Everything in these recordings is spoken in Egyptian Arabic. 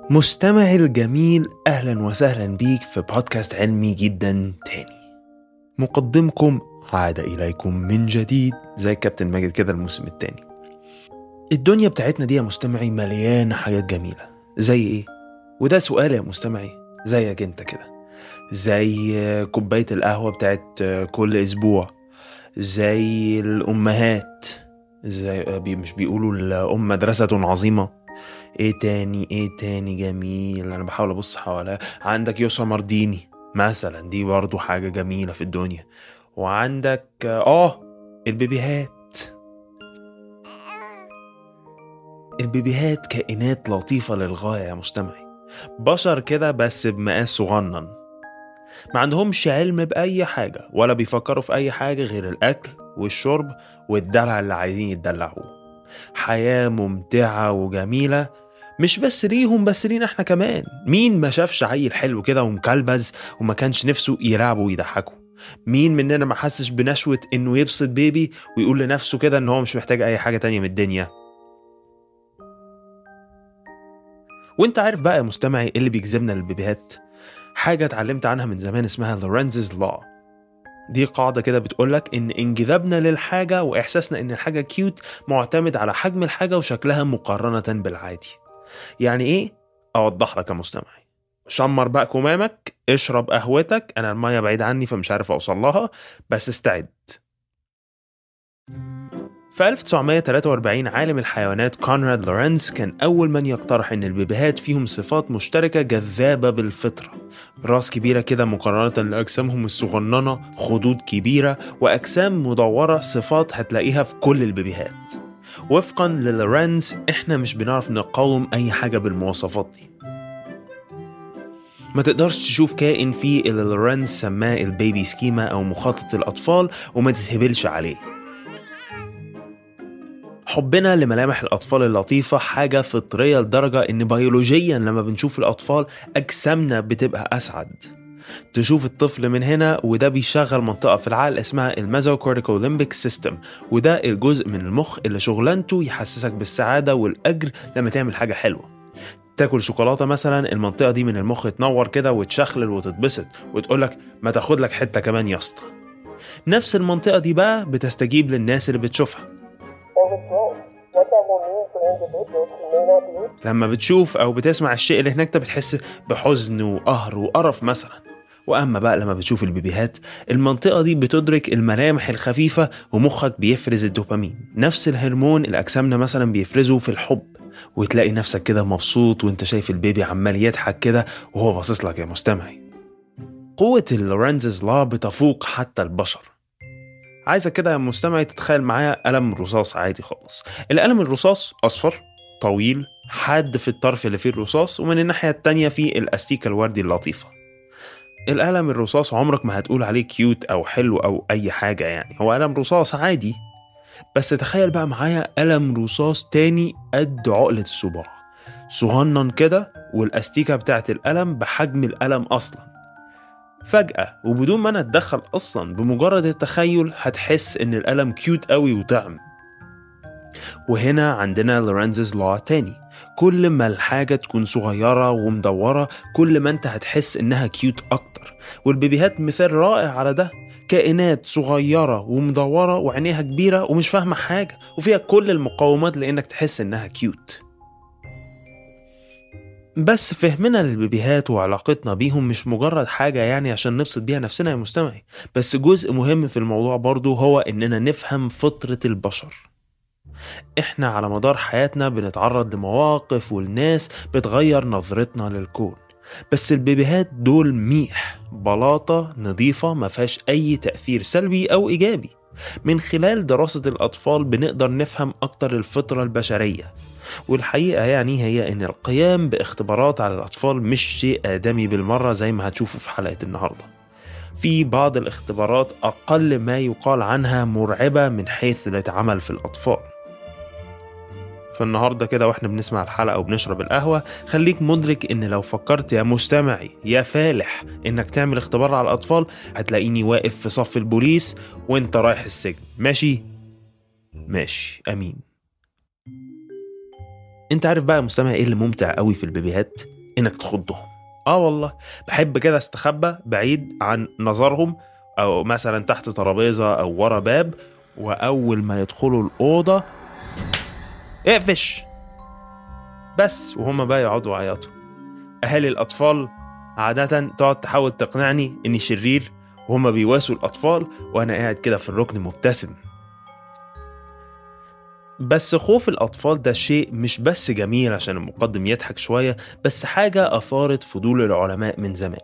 مستمعي الجميل أهلا وسهلا بيك في بودكاست علمي جدا تاني مقدمكم عاد إليكم من جديد زي كابتن ماجد كده الموسم التاني الدنيا بتاعتنا دي يا مستمعي مليانة حاجات جميلة زي إيه؟ وده سؤال يا مستمعي زيك أنت كده زي كوباية القهوة بتاعت كل أسبوع زي الأمهات زي بي مش بيقولوا الأم مدرسة عظيمة ايه تاني ايه تاني جميل انا بحاول ابص حواليا عندك يوسا مارديني مثلا دي برضو حاجة جميلة في الدنيا وعندك اه البيبيهات البيبيهات كائنات لطيفة للغاية يا مستمعي بشر كده بس بمقاس صغنن ما عندهمش علم بأي حاجة ولا بيفكروا في أي حاجة غير الأكل والشرب والدلع اللي عايزين يتدلعوه حياة ممتعة وجميلة مش بس ليهم بس لينا احنا كمان مين ما شافش عيل حلو كده ومكلبز وما كانش نفسه يلعبه ويضحكه مين مننا ما حسش بنشوة انه يبسط بيبي ويقول لنفسه كده ان هو مش محتاج اي حاجة تانية من الدنيا وانت عارف بقى يا مستمعي إيه اللي بيجذبنا للبيبيهات حاجة اتعلمت عنها من زمان اسمها لورنزز لا دي قاعدة كده بتقولك إن انجذابنا للحاجة وإحساسنا إن الحاجة كيوت معتمد على حجم الحاجة وشكلها مقارنة بالعادي يعني إيه؟ أوضح لك يا مستمعي شمر بقى كمامك اشرب قهوتك أنا المية بعيد عني فمش عارف أوصل لها بس استعد في 1943 عالم الحيوانات كونراد لورنس كان أول من يقترح إن البيبيهات فيهم صفات مشتركة جذابة بالفطرة راس كبيرة كده مقارنة لأجسامهم الصغننة خدود كبيرة وأجسام مدورة صفات هتلاقيها في كل البيبيهات وفقا للورنس احنا مش بنعرف نقاوم أي حاجة بالمواصفات دي ما تقدرش تشوف كائن فيه اللي لورنس سماه البيبي سكيما أو مخطط الأطفال وما تتهبلش عليه حبنا لملامح الأطفال اللطيفة حاجة فطرية لدرجة إن بيولوجيا لما بنشوف الأطفال أجسامنا بتبقى أسعد تشوف الطفل من هنا وده بيشغل منطقة في العقل اسمها الميزوكورتيكو ليمبيك سيستم وده الجزء من المخ اللي شغلانته يحسسك بالسعادة والأجر لما تعمل حاجة حلوة تاكل شوكولاتة مثلا المنطقة دي من المخ تنور كده وتشخلل وتتبسط وتقولك ما تاخد لك حتة كمان يا اسطى نفس المنطقة دي بقى بتستجيب للناس اللي بتشوفها لما بتشوف او بتسمع الشيء اللي هناك ده بتحس بحزن وقهر وقرف مثلا واما بقى لما بتشوف البيبيهات المنطقه دي بتدرك الملامح الخفيفه ومخك بيفرز الدوبامين نفس الهرمون اللي اجسامنا مثلا بيفرزه في الحب وتلاقي نفسك كده مبسوط وانت شايف البيبي عمال يضحك كده وهو باصص لك يا مستمعي قوة اللورنزز لا بتفوق حتى البشر عايزك كده يا مستمعي تتخيل معايا قلم رصاص عادي خالص القلم الرصاص اصفر طويل حاد في الطرف اللي فيه الرصاص ومن الناحية التانية فيه الأستيكة الوردي اللطيفة القلم الرصاص عمرك ما هتقول عليه كيوت أو حلو أو أي حاجة يعني هو قلم رصاص عادي بس تخيل بقى معايا قلم رصاص تاني قد عقلة الصباع صغنن كده والأستيكة بتاعت القلم بحجم القلم أصلا فجأة وبدون ما انا اتدخل اصلا بمجرد التخيل هتحس ان القلم كيوت قوي وطعم وهنا عندنا لورنزز لا تاني كل ما الحاجة تكون صغيرة ومدورة كل ما انت هتحس انها كيوت اكتر والبيبيهات مثال رائع على ده كائنات صغيرة ومدورة وعينيها كبيرة ومش فاهمة حاجة وفيها كل المقومات لانك تحس انها كيوت بس فهمنا للبيبيهات وعلاقتنا بيهم مش مجرد حاجة يعني عشان نبسط بيها نفسنا يا مستمعي بس جزء مهم في الموضوع برضو هو إننا نفهم فطرة البشر إحنا على مدار حياتنا بنتعرض لمواقف والناس بتغير نظرتنا للكون بس البيبيهات دول ميح بلاطة نظيفة ما فيهاش أي تأثير سلبي أو إيجابي من خلال دراسة الأطفال بنقدر نفهم أكتر الفطرة البشرية والحقيقة يعني هي إن القيام باختبارات على الأطفال مش شيء آدمي بالمرة زي ما هتشوفوا في حلقة النهاردة في بعض الاختبارات أقل ما يقال عنها مرعبة من حيث الاتعمل في الأطفال فالنهارده كده واحنا بنسمع الحلقه وبنشرب القهوه خليك مدرك ان لو فكرت يا مستمعي يا فالح انك تعمل اختبار على الاطفال هتلاقيني واقف في صف البوليس وانت رايح السجن ماشي ماشي امين انت عارف بقى يا مستمع ايه اللي ممتع قوي في البيبيهات انك تخضهم اه والله بحب كده استخبى بعيد عن نظرهم او مثلا تحت ترابيزه او ورا باب واول ما يدخلوا الاوضه اقفش بس وهما بقى يقعدوا يعيطوا اهالي الاطفال عاده تقعد تحاول تقنعني اني شرير وهما بيواسوا الاطفال وانا قاعد كده في الركن مبتسم بس خوف الأطفال ده شيء مش بس جميل عشان المقدم يضحك شوية بس حاجة أثارت فضول العلماء من زمان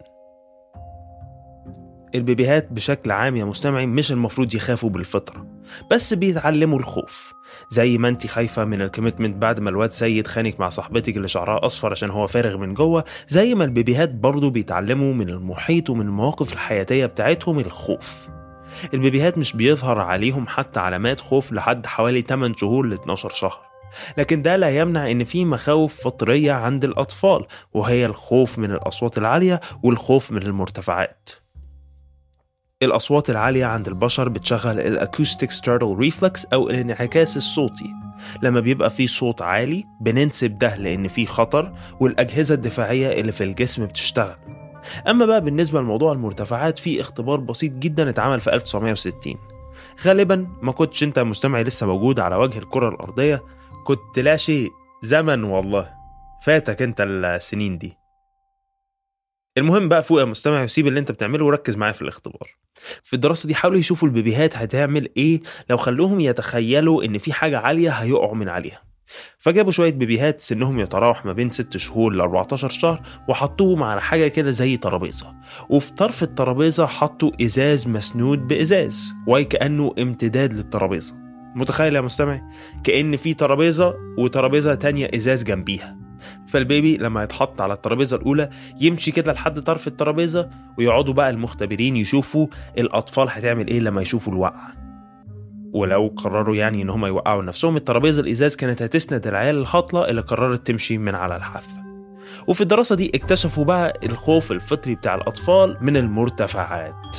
البيبيهات بشكل عام يا مستمعي مش المفروض يخافوا بالفطرة بس بيتعلموا الخوف زي ما انت خايفة من الكوميتمنت بعد ما الواد سيد خانك مع صاحبتك اللي شعرها أصفر عشان هو فارغ من جوه زي ما البيبيهات برضو بيتعلموا من المحيط ومن المواقف الحياتية بتاعتهم الخوف البيبيهات مش بيظهر عليهم حتى علامات خوف لحد حوالي 8 شهور ل 12 شهر لكن ده لا يمنع ان في مخاوف فطريه عند الاطفال وهي الخوف من الاصوات العاليه والخوف من المرتفعات الأصوات العالية عند البشر بتشغل الأكوستيك ستارتل ريفلكس أو الانعكاس الصوتي لما بيبقى في صوت عالي بننسب ده لأن في خطر والأجهزة الدفاعية اللي في الجسم بتشتغل أما بقى بالنسبة لموضوع المرتفعات في اختبار بسيط جدا اتعمل في 1960 غالبا ما كنتش انت مستمعي لسه موجود على وجه الكرة الأرضية كنت لا شيء زمن والله فاتك انت السنين دي المهم بقى فوق يا مستمع وسيب اللي انت بتعمله وركز معايا في الاختبار في الدراسة دي حاولوا يشوفوا البيبيهات هتعمل ايه لو خلوهم يتخيلوا ان في حاجة عالية هيقعوا من عليها فجابوا شوية بيبيهات سنهم يتراوح ما بين 6 شهور ل 14 شهر وحطوهم على حاجة كده زي ترابيزة وفي طرف الترابيزة حطوا إزاز مسنود بإزاز وكأنه امتداد للترابيزة متخيل يا مستمع كأن في ترابيزة وترابيزة تانية إزاز جنبيها فالبيبي لما يتحط على الترابيزة الأولى يمشي كده لحد طرف الترابيزة ويقعدوا بقى المختبرين يشوفوا الأطفال هتعمل إيه لما يشوفوا الوقعة ولو قرروا يعني ان هم يوقعوا نفسهم الترابيزه الازاز كانت هتسند العيال الهطله اللي قررت تمشي من على الحافه وفي الدراسه دي اكتشفوا بقى الخوف الفطري بتاع الاطفال من المرتفعات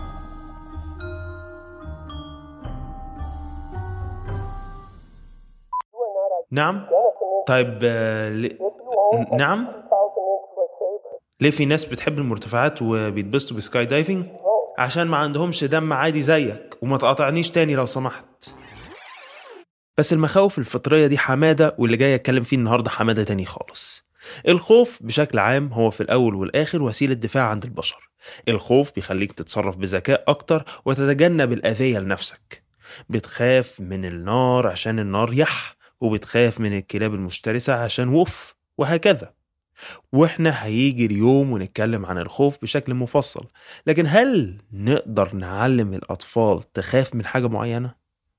نعم طيب آه، ل... نعم ليه في ناس بتحب المرتفعات وبيتبسطوا بسكاي دايفنج عشان ما عندهمش دم عادي زيك وما تقاطعنيش تاني لو سمحت بس المخاوف الفطرية دي حمادة واللي جاي أتكلم فيه النهاردة حمادة تاني خالص الخوف بشكل عام هو في الأول والآخر وسيلة دفاع عند البشر الخوف بيخليك تتصرف بذكاء أكتر وتتجنب الأذية لنفسك بتخاف من النار عشان النار يح وبتخاف من الكلاب المفترسة عشان وف وهكذا واحنا هيجي اليوم ونتكلم عن الخوف بشكل مفصل لكن هل نقدر نعلم الأطفال تخاف من حاجة معينة؟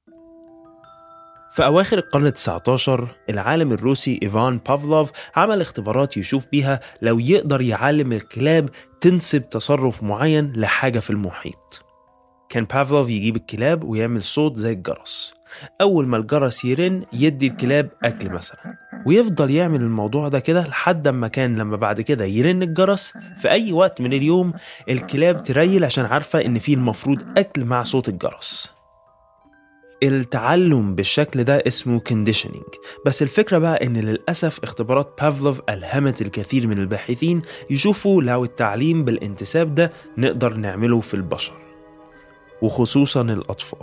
في أواخر القرن ال19 العالم الروسي إيفان بافلوف عمل اختبارات يشوف بيها لو يقدر يعلم الكلاب تنسب تصرف معين لحاجة في المحيط كان بافلوف يجيب الكلاب ويعمل صوت زي الجرس أول ما الجرس يرن يدي الكلاب أكل مثلا ويفضل يعمل الموضوع ده كده لحد ما كان لما بعد كده يرن الجرس في أي وقت من اليوم الكلاب تريل عشان عارفة إن في المفروض أكل مع صوت الجرس التعلم بالشكل ده اسمه conditioning بس الفكرة بقى ان للأسف اختبارات بافلوف ألهمت الكثير من الباحثين يشوفوا لو التعليم بالانتساب ده نقدر نعمله في البشر وخصوصا الأطفال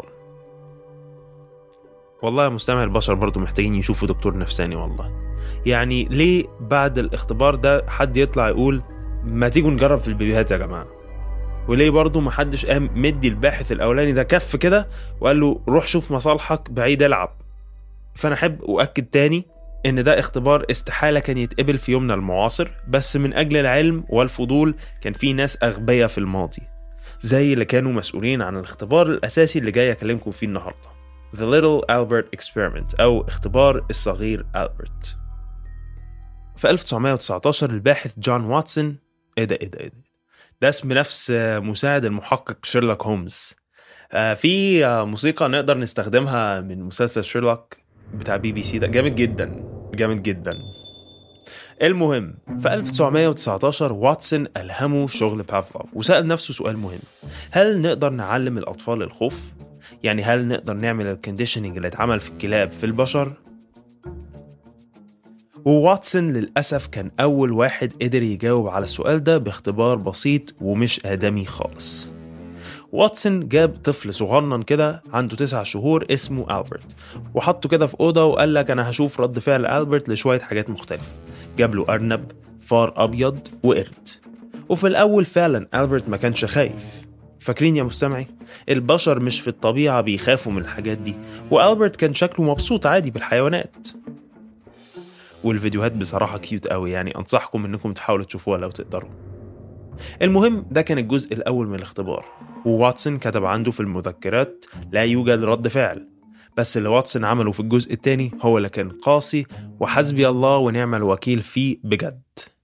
والله يا مستمع البشر برضو محتاجين يشوفوا دكتور نفساني والله يعني ليه بعد الاختبار ده حد يطلع يقول ما تيجوا نجرب في البيبيهات يا جماعه وليه برضه محدش قام مدي الباحث الاولاني ده كف كده وقال له روح شوف مصالحك بعيد العب فانا احب اؤكد تاني ان ده اختبار استحاله كان يتقبل في يومنا المعاصر بس من اجل العلم والفضول كان في ناس اغبياء في الماضي زي اللي كانوا مسؤولين عن الاختبار الاساسي اللي جاي اكلمكم فيه النهارده The Little Albert Experiment أو اختبار الصغير ألبرت في 1919 الباحث جون واتسون ايه ده ايه ده ايه ده ده اسم نفس مساعد المحقق شيرلوك هومز آه، في آه، موسيقى نقدر نستخدمها من مسلسل شيرلوك بتاع بي بي سي ده جامد جدا جامد جدا المهم في 1919 واتسون ألهمه شغل بافلوف وسأل نفسه سؤال مهم هل نقدر نعلم الأطفال الخوف؟ يعني هل نقدر نعمل الكونديشننج اللي اتعمل في الكلاب في البشر وواتسون للأسف كان أول واحد قدر يجاوب على السؤال ده باختبار بسيط ومش آدمي خالص واتسون جاب طفل صغنن كده عنده تسع شهور اسمه ألبرت وحطه كده في أوضة وقال لك أنا هشوف رد فعل ألبرت لشوية حاجات مختلفة جاب له أرنب فار أبيض وقرد وفي الأول فعلا ألبرت ما كانش خايف فاكرين يا مستمعي البشر مش في الطبيعة بيخافوا من الحاجات دي وألبرت كان شكله مبسوط عادي بالحيوانات والفيديوهات بصراحة كيوت قوي يعني أنصحكم إنكم تحاولوا تشوفوها لو تقدروا المهم ده كان الجزء الأول من الاختبار وواتسون كتب عنده في المذكرات لا يوجد رد فعل بس اللي واتسون عمله في الجزء الثاني هو اللي كان قاسي وحسبي الله ونعم الوكيل فيه بجد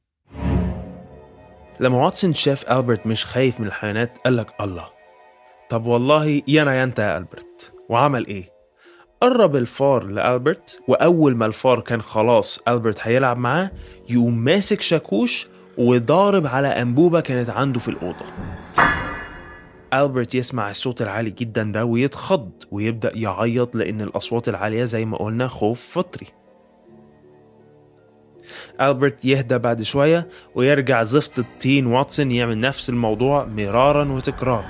لما واتسون شاف ألبرت مش خايف من الحيوانات قال لك الله طب والله يانا يا انت يا ألبرت وعمل ايه قرب الفار لألبرت وأول ما الفار كان خلاص ألبرت هيلعب معاه يقوم ماسك شاكوش وضارب على أنبوبة كانت عنده في الأوضة ألبرت يسمع الصوت العالي جدا ده ويتخض ويبدأ يعيط لأن الأصوات العالية زي ما قلنا خوف فطري ألبرت يهدى بعد شوية ويرجع زفت التين واتسون يعمل نفس الموضوع مرارا وتكرارا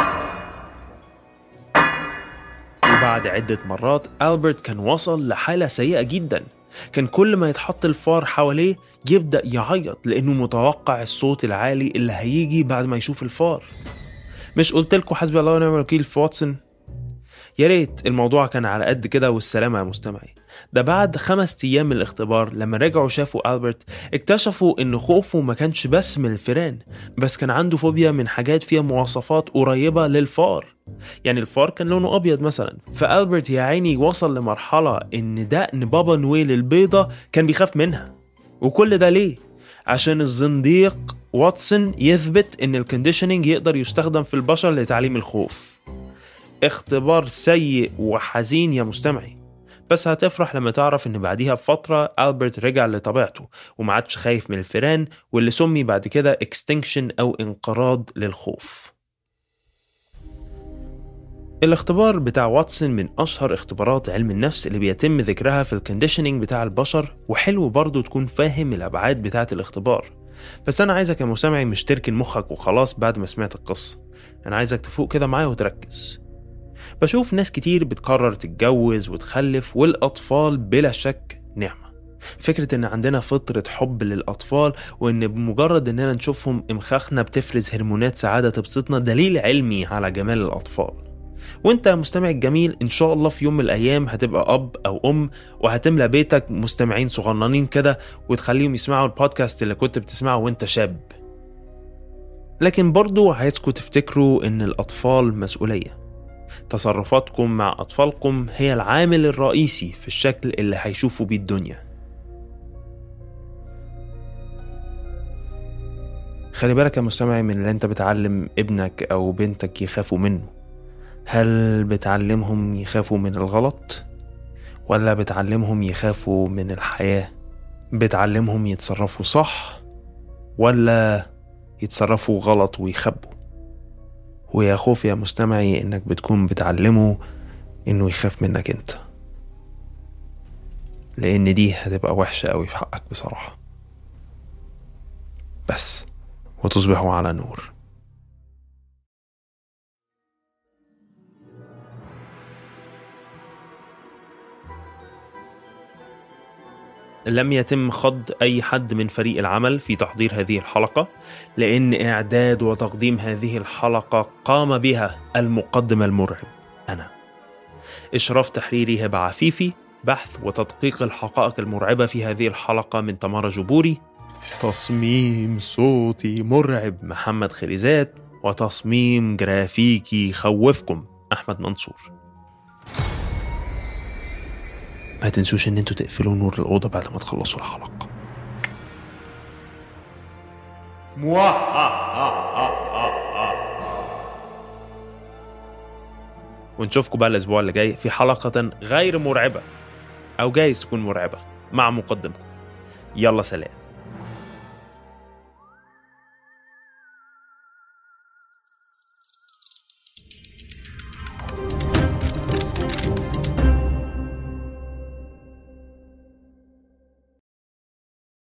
وبعد عدة مرات ألبرت كان وصل لحالة سيئة جدا كان كل ما يتحط الفار حواليه يبدأ يعيط لأنه متوقع الصوت العالي اللي هيجي بعد ما يشوف الفار مش قلت لكم حسبي الله ونعم الوكيل في واتسون يا ريت الموضوع كان على قد كده والسلامة يا مستمعي ده بعد خمس أيام من الاختبار لما رجعوا شافوا ألبرت اكتشفوا إن خوفه ما كانش بس من الفيران بس كان عنده فوبيا من حاجات فيها مواصفات قريبة للفار يعني الفار كان لونه أبيض مثلا فألبرت يا عيني وصل لمرحلة إن دقن بابا نويل البيضة كان بيخاف منها وكل ده ليه؟ عشان الزنديق واتسون يثبت إن الكونديشننج يقدر يستخدم في البشر لتعليم الخوف اختبار سيء وحزين يا مستمعي بس هتفرح لما تعرف ان بعديها بفترة ألبرت رجع لطبيعته وما عادش خايف من الفيران واللي سمي بعد كده اكستنكشن أو انقراض للخوف الاختبار بتاع واتسون من أشهر اختبارات علم النفس اللي بيتم ذكرها في الكونديشننج بتاع البشر وحلو برضه تكون فاهم الأبعاد بتاعة الاختبار بس أنا عايزك يا مستمعي مش تركن مخك وخلاص بعد ما سمعت القصة أنا عايزك تفوق كده معايا وتركز بشوف ناس كتير بتقرر تتجوز وتخلف والأطفال بلا شك نعمة فكرة إن عندنا فطرة حب للأطفال وإن بمجرد إننا نشوفهم إمخاخنا بتفرز هرمونات سعادة تبسطنا دليل علمي على جمال الأطفال وانت يا مستمع الجميل ان شاء الله في يوم من الايام هتبقى اب او ام وهتملى بيتك مستمعين صغننين كده وتخليهم يسمعوا البودكاست اللي كنت بتسمعه وانت شاب لكن برضو عايزكم تفتكروا ان الاطفال مسؤوليه تصرفاتكم مع أطفالكم هي العامل الرئيسي في الشكل اللي هيشوفوا بيه الدنيا خلي بالك يا مستمعي من اللي انت بتعلم ابنك أو بنتك يخافوا منه هل بتعلمهم يخافوا من الغلط ولا بتعلمهم يخافوا من الحياة بتعلمهم يتصرفوا صح ولا يتصرفوا غلط ويخبوا ويا خوف يا مستمعي انك بتكون بتعلمه انه يخاف منك انت لان دي هتبقى وحشة قوي في حقك بصراحة بس وتصبحوا على نور لم يتم خض أي حد من فريق العمل في تحضير هذه الحلقة لأن إعداد وتقديم هذه الحلقة قام بها المقدم المرعب أنا إشراف تحريري هبة عفيفي بحث وتدقيق الحقائق المرعبة في هذه الحلقة من تمارا جبوري تصميم صوتي مرعب محمد خليزات وتصميم جرافيكي خوفكم أحمد منصور ما تنسوش ان انتوا تقفلوا نور الاوضه بعد ما تخلصوا الحلقه ونشوفكم بقى الاسبوع اللي جاي في حلقه غير مرعبه او جايز تكون مرعبه مع مقدمكم يلا سلام